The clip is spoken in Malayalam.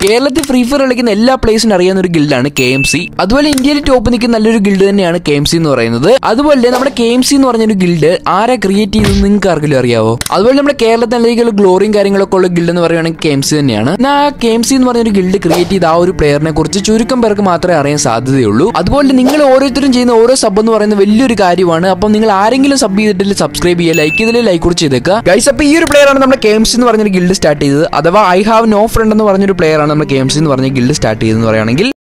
കേരളത്തിൽ ഫ്രീ ഫയർ കളിക്കുന്ന എല്ലാ പ്ലേസിനും അറിയാവുന്ന ഒരു ഗിൽഡാണ് കെ എം സി അതുപോലെ ഇന്ത്യയിൽ ടോപ്പ് നിൽക്കുന്ന നല്ലൊരു ഗിൽഡ് തന്നെയാണ് കെ എം സി എന്ന് പറയുന്നത് അതുപോലെ നമ്മുടെ കെ എം സി എന്ന് പറഞ്ഞൊരു ഗിൽഡ് ആരെ ക്രിയേറ്റ് ചെയ്തത് നിങ്ങൾക്ക് ആർക്കെങ്കിലും അറിയാവോ അതുപോലെ നമ്മുടെ കേരളത്തിൽ എന്തെങ്കിലും ഗ്ലോറിയും കാര്യങ്ങളൊക്കെ ഉള്ള ഗിൽഡ് എന്ന് പറയുകയാണെങ്കിൽ കെ എം സി തന്നെയാണ് എന്നാൽ ആ കെ എം സി എന്ന് പറഞ്ഞൊരു ഗിൽഡ് ക്രിയേറ്റ് ചെയ്ത ആ ഒരു പ്ലെയറിനെ കുറിച്ച് ചുരുക്കം പേർക്ക് മാത്രമേ അറിയാൻ സാധ്യതയുള്ളൂ അതുപോലെ നിങ്ങൾ ഓരോരുത്തരും ചെയ്യുന്ന ഓരോ സബ് എന്ന് പറയുന്നത് വലിയൊരു കാര്യമാണ് അപ്പം നിങ്ങൾ ആരെങ്കിലും സബ് ചെയ്തിട്ടില്ല സബ്സ്ക്രൈബ് ചെയ്യുക ലൈക്ക് ചെയ്തില്ല ലൈക്ക് കൂടി ചെയ്തേക്കുക ഗൈസ് അപ്പോൾ ഈ ഒരു പ്ലെയർ ആണ് നമ്മുടെ കെ എം സി എന്ന് പറഞ്ഞൊരു ഗിൽഡ് സ്റ്റാർട്ട് ചെയ്തത് അഥവാ ഐ ഹാവ് നോ ഫ്രണ്ട് എന്ന് പറഞ്ഞൊരു പ്ലെയർ ആണ് നമ്മുടെ കെ എം സി എന്ന് പറഞ്ഞ ഗിൽഡ് സ്റ്റാർട്ട് ചെയ്തതെന്ന് പറയുകയാണെങ്കിൽ